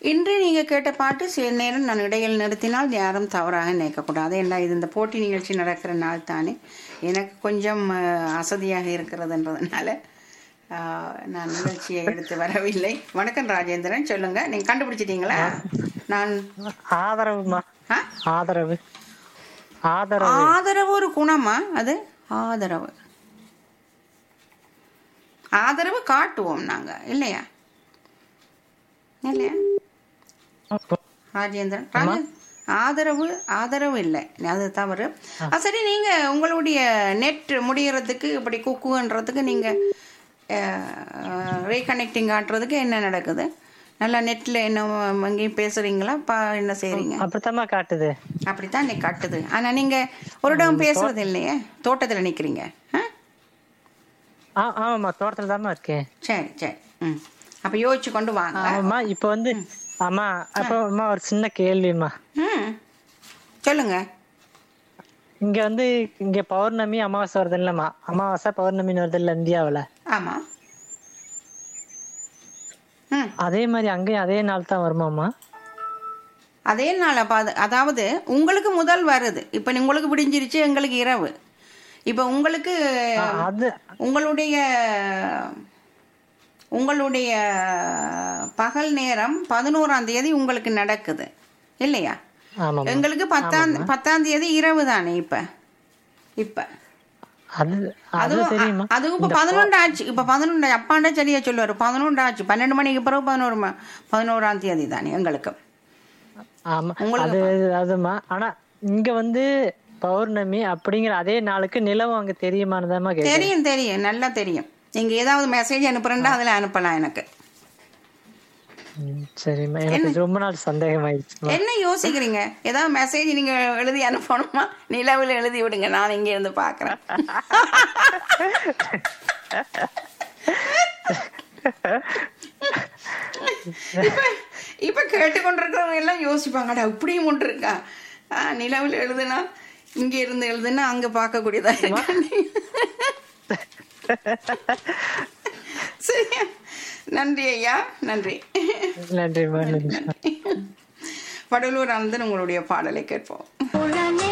இன்று நீங்கள் கேட்ட பாட்டு சில நேரம் நான் இடையில் நிறுத்தினால் யாரும் தவறாக நினைக்கக்கூடாது ஏன்னா இது இந்த போட்டி நிகழ்ச்சி நடக்கிற நாள் தானே எனக்கு கொஞ்சம் அஹ், அசதியாக இருக்கிறதுன்றதுனால அஹ், நான் நிகழ்ச்சியை எடுத்து வரவில்லை வணக்கம் ராஜேந்திரன் சொல்லுங்க நீங்க கண்டுபிடிச்சிட்டீங்களா நான் ஆதரவுமா ஆ? ஆதரவு ஆதரவு ஆதரவு ஒரு குணமா அது ஆதரவு ஆதரவு காட்டுவோம் நாங்க இல்லையா இல்லையா ராஜேந்திரன் ராஜே- ஆதரவு ஆதரவு இல்லை அது தவறு ஆ, சரி நீங்க உங்களுடைய நெட் முடியறதுக்கு இப்படி குக்குன்றதுக்கு நீங்க ரீகனெக்டிங் ஆட்டுறதுக்கு என்ன நடக்குது நல்லா நெட்ல என்ன எங்கேயும் பேசுறீங்களா பா என்ன செய்றீங்க அப்படித்தாம்மா காட்டுது அப்படித்தான் இன்னைக்கு காட்டுது ஆனா நீங்க ஒரு இடம் பேசுறது இல்லையே தோட்டத்துல நிக்கிறீங்க ஆ? ஆ ஆமாம்மா தோட்டத்துல தாம்மா இருக்கேன் சரி சரி ம் அப்ப யோசிச்சு கொண்டு வாங்க ஆமாம்மா இப்போ வந்து ஆமா அப்போ அம்மா ஒரு சின்ன கேள்விம்மா ம் சொல்லுங்க இங்க வந்து இங்க பௌர்ணமி அமாவாசை வருது இல்லம்மா அமாவாசை பௌர்ணமின்னு வருது இல்ல இந்தியாவுல ஆமா ம் அதே மாதிரி அங்கேயும் அதே நாள் தான் வருமாம்மா அதே நாள் அப்ப அது அதாவது உங்களுக்கு முதல் வருது இப்ப உங்களுக்கு விடிஞ்சிருச்சு எங்களுக்கு இரவு இப்ப உங்களுக்கு ஆ, அது உங்களுடைய உங்களுடைய பகல் நேரம் பதினோராம் தேதி உங்களுக்கு நடக்குது இல்லையா ஆமாம்மா எங்களுக்கு பத்தாம் பத்தாம் தேதி இரவு தானே இப்ப இப்ப அது அது அதுவும் தெரியுமா அதுவும் இப்ப பதினொன்று ஆச்சு இப்ப பதினொன்று அப்பாண்டா சரியா சொல்லுவாரு பதினொன்று ஆச்சு பன்னெண்டு மணிக்கு பிறகு பதினோரு ம- பதினோராம் தேதி தானே எங்களுக்கு ஆமா அது அதுமா ஆனா இங்க வந்து பௌர்ணமி அப்படிங்கிற அதே நாளுக்கு நிலவும் அங்க தெரியுமான்னு கேட்டேன் தெரியும் தெரியும் நல்லா தெரியும் நீங்க ஏதாவது மெசேஜ் அனுப்புறேன்டா அதுல அனுப்பலாம் எனக்கு ம், சரிம்மா எனக்கு ரொம்ப நாள் சந்தேகம் ஆயிடுச்சு என்ன யோசிக்கிறீங்க ஏதாவது மெசேஜ் நீங்க எழுதி அனுப்பணுமா நிலவில் எழுதி விடுங்க நான் இங்க இருந்து பாக்குறேன் இப்ப இப்ப கேட்டுக்கொண்டிருக்கிறவங்க எல்லாம் யோசிப்பாங்கடா இப்படியும் ஒன்று இருக்கா ஆ, நிலவில் எழுதுனா இங்க இருந்து எழுதுனா அங்க பார்க்கக்கூடியதா இருக்கா சரியா நன்றி ஐயா நன்றி நன்றிம்மா நன்றி வடலூர் ஆனந்தன் உங்களுடைய பாடலை கேட்போம்